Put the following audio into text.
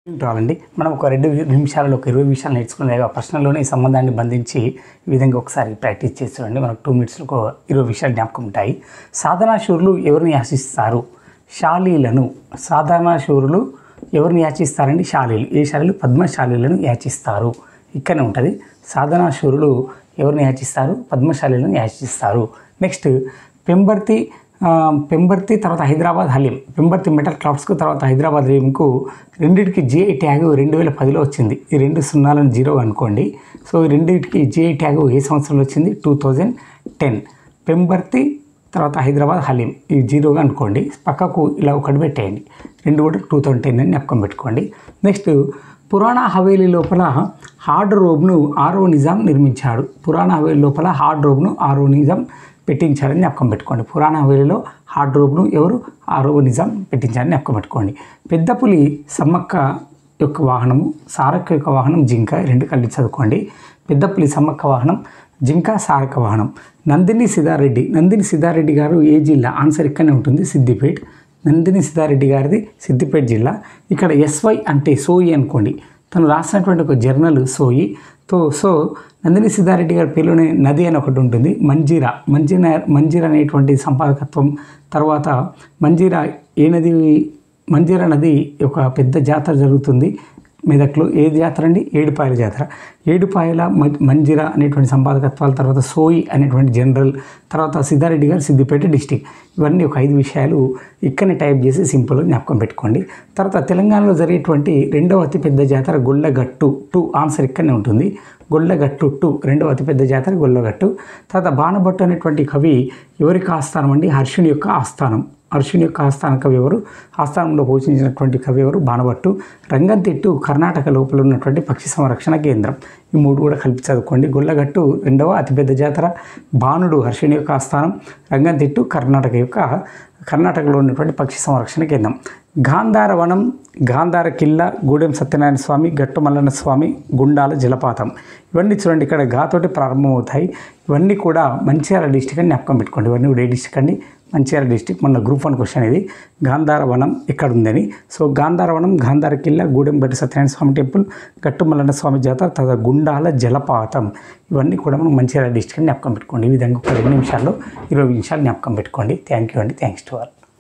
రావాలండి మనం ఒక రెండు నిమిషాలలో ఒక ఇరవై నిమిషాలు నేర్చుకునే ఆ ప్రశ్నలోనే ఈ సంబంధాన్ని బంధించి ఈ విధంగా ఒకసారి ప్రాక్టీస్ చేసి చూడండి మనకు టూ మినిట్స్లో ఒక ఇరవై విషయాలు జ్ఞాపకం ఉంటాయి సాధనా శూరులు ఎవరిని యాచిస్తారు శాలీలను సాధారణ శూరులు ఎవరిని యాచిస్తారండి శాలీలు ఏ శాలీలు పద్మశాలీలను యాచిస్తారు ఇక్కడనే ఉంటుంది సాధనా శూరులు ఎవరిని యాచిస్తారు పద్మశాలీలను యాచిస్తారు నెక్స్ట్ పెంబర్తి ఆ, పెంబర్తి తర్వాత హైదరాబాద్ హలీం పెంబర్తి మెటల్ క్రాఫ్ట్స్కు తర్వాత హైదరాబాద్ హలీంకు రెండింటికి జిఐ ట్యాగ్ రెండు వేల పదిలో వచ్చింది ఈ రెండు సున్నాలను జీరో అనుకోండి సో ఈ రెండింటికి జిఐ ట్యాగ్ ఏ సంవత్సరంలో వచ్చింది టూ థౌజండ్ టెన్ పెంబర్తి తర్వాత హైదరాబాద్ హలీం ఇవి జీరోగా అనుకోండి పక్కకు ఇలా ఒకటి పెట్టేయండి రెండు కూడా టూ థౌజండ్ టెన్ అని జ్ఞాపకం పెట్టుకోండి నెక్స్ట్ పురాణ హవేలీ లోపల హార్డ్ రోబ్ను ఆరో నిజాం నిర్మించాడు పురాణ హవేలీ లోపల హార్డ్ రోబ్ను ఆరో నిజాం పెట్టించారని జ్ఞాపకం పెట్టుకోండి పురాణ హవేలీలో హార్డ్ రోబ్ను ఎవరు ఆరో నిజాం పెట్టించారని జ్ఞాపకం పెట్టుకోండి పెద్ద పులి సమ్మక్క యొక్క వాహనము సారక్క యొక్క వాహనం జింక ఈ రెండు కలిసి చదువుకోండి పెద్ద పులి సమ్మక్క వాహనం జింక సారక్క వాహనం నందిని సిద్ధారెడ్డి నందిని సిద్ధారెడ్డి గారు ఏ జిల్లా ఆన్సర్ ఇక్కడనే ఉంటుంది సిద్దిపేట్ నందిని సిద్ధారెడ్డి గారిది సిద్దిపేట జిల్లా ఇక్కడ ఎస్వై అంటే సోయి అనుకోండి తను రాసినటువంటి ఒక జర్నల్ సోయి తో సో నందిని సిద్ధారెడ్డి గారి పేరులోనే నది అని ఒకటి ఉంటుంది మంజీరా మంజీరా మంజీరా అనేటువంటి సంపాదకత్వం తర్వాత మంజీరా ఏ నది మంజీరా నది ఒక పెద్ద జాతర జరుగుతుంది మెదక్లో ఏ జాతర అండి ఏడుపాయల జాతర ఏడుపాయల మ- మంజిరా అనేటువంటి సంపాదకత్వాల తర్వాత సోయి అనేటువంటి జనరల్ తర్వాత సిద్ధారెడ్డి గారు సిద్దిపేట డిస్టిక్ ఇవన్నీ ఒక ఐదు విషయాలు ఇక్కడనే టైప్ చేసి సింపుల్గా జ్ఞాపకం పెట్టుకోండి తర్వాత తెలంగాణలో జరిగేటువంటి రెండవ అతిపెద్ద జాతర గొల్లగట్టు టూ ఆన్సర్ ఇక్కడనే ఉంటుంది గొల్లగట్టు టూ రెండవ అతిపెద్ద జాతర గొల్లగట్టు తర్వాత బాణభట్టు అనేటువంటి కవి ఎవరికి ఆస్థానం అండి హర్షుని యొక్క ఆస్థానం అర్షుని యొక్క ఆస్థాన కవి ఎవరు ఆస్థానంలో పోషించినటువంటి కవి ఎవరు బాణభట్టు రంగంతిట్టు కర్ణాటక లోపల ఉన్నటువంటి పక్షి సంరక్షణ కేంద్రం ఈ మూడు కూడా కలిపి చదువుకోండి గొల్లగట్టు రెండవ అతిపెద్ద జాతర బాణుడు హర్షుని యొక్క ఆస్థానం రంగంతిట్టు కర్ణాటక యొక్క కర్ణాటకలో ఉన్నటువంటి పక్షి సంరక్షణ కేంద్రం గాంధార వనం గాంధార కిల్ల గూడెం సత్యనారాయణ స్వామి గట్టు మల్లన్న స్వామి గుండాల జలపాతం ఇవన్నీ చూడండి ఇక్కడ గాతోటి ప్రారంభమవుతాయి ఇవన్నీ కూడా మంచిర్యాల డిస్టిక్ అని జ్ఞాపకం పెట్టుకోండి ఇవన్నీ కూడా ఏ డిస్టిక్ అండి మంచిర్యాల డిస్టిక్ మొన్న గ్రూప్ వన్ క్వశ్చన్ ఇది గాంధార వనం ఎక్కడ ఉందని సో గాంధార వనం గాంధార కిల్ల గూడెం గట్టి సత్యనారాయణ స్వామి టెంపుల్ గట్టు మల్లన్న స్వామి జాతర తర్వాత గుండాల జలపాతం ఇవన్నీ కూడా మనం మంచిర్యాల డిస్టిక్ అని జ్ఞాపకం పెట్టుకోండి ఈ విధంగా ఒక రెండు నిమిషాల్లో ఇరవై నిమిషాలు జ్ఞాపకం పెట్టుకోండి థ్యాంక్ యూ అండి థ్యాంక్స్ టు ఆల్